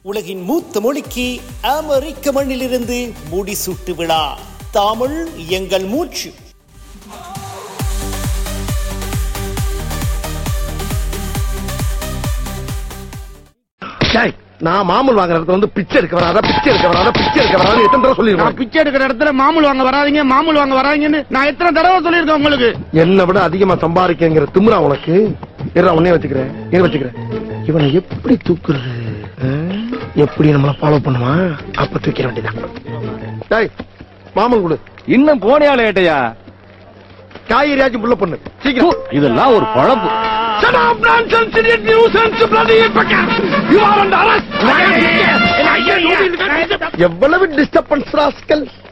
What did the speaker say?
உலகின் மூத்த மொழிக்கு அமெரிக்க மண்ணிலிருந்து முடிசூட்டு விழா தமிழ் எங்கள் மூச்சு டேய், நான் மாமூல் வாங்குற இடத்துல வந்து பிச்சை எடுக்க வராத பிச்சை எடுக்க வராத பிச்சை எடுக்க வராத எத்தனை தடவை நான் சொல்லிருக்கேன் பிச்சை எடுக்கிற இடத்துல மாமூல் வாங்க வராதீங்க மாமூல் வாங்க வராதீங்கன்னு நான் எத்தனை தடவை சொல்லியிருக்கேன் உங்களுக்கு என்னை விட அதிகமா சம்பாதிக்கங்கிற திமிரா உனக்கு இரு உன்னே வச்சுக்கிறேன் இரு வச்சுக்கிறேன் இவனை எப்படி தூக்குறது ஆ? எப்படி நம்மள ஃபாலோ பண்ணுமா அப்ப தூக்கிட வேண்டியதான் டேய் மாமன் கொடு இன்னும் போனியால ஏட்டையா காய்கறியாச்சும் புள்ள பண்ணு சீக்கிரம் இதெல்லாம் ஒரு பழப்பு எவ்வளவு டிஸ்டர்பன்ஸ் ராஸ்கல்